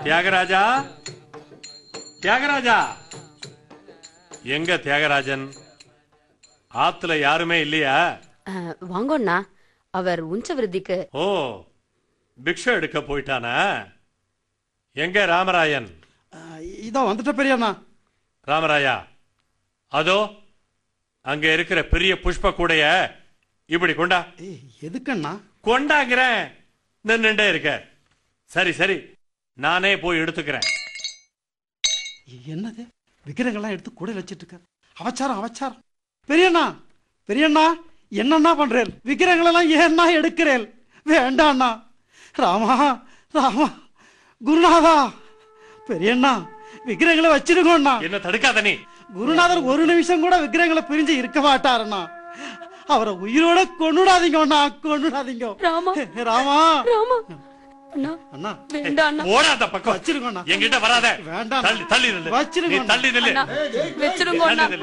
தியாகராஜா தியாகராஜா எங்க தியாகராஜன் ஆத்துல யாருமே இல்லையா அஹ், வாங்கோண்ணா அவர் உஞ்ச விருத்திக்கு ஓ பிக்ஷை எடுக்க போயிட்டானா எங்க ராமராயன் அஹ், இதோ வந்துட்ட பெரியண்ணா ராமராயா அதோ அங்க இருக்கிற பெரிய புஷ்ப கூடைய இப்படி கொண்டா ஏய் எதுக்கண்ணா கொண்டாங்கிறேன் நின்னுட்டே இருக்க சரி சரி நானே போய் எடுத்துக்கிறேன் என்னது விக்கிரங்கள்லாம் எடுத்து கூட வச்சிட்டு இருக்க அவச்சாரம் அவச்சாரம் பெரியண்ணா பெரியண்ணா என்னண்ணா பண்றேன் விக்கிரங்களெல்லாம் ஏன்னா எடுக்கிறேன் வேண்டாண்ணா ராமா ராமா குருநாதா பெரியண்ணா விக்கிரங்களை வச்சிருக்கோண்ணா என்ன தடுக்காத நீ குருநாதர் ஒரு நிமிஷம் கூட விக்கிரங்களை பிரிஞ்சு இருக்க மாட்டாருண்ணா அவரை உயிரோட கொண்டுடாதீங்க அண்ணா கொண்டுடாதீங்க ராமா ராமா ராமா அண்ணா அண்ணா வேண்டாம் அண்ணா ஓடாத பக்கம் வச்சிருக்கோண்ணா என்கிட்ட வராத வேண்டாம். தள்ளி தள்ளி நில்லு வச்சிருங்க நீ தள்ளி நில்லு அண்ணா வச்சிருங்கோண்ணா தள்ளி நில்லு.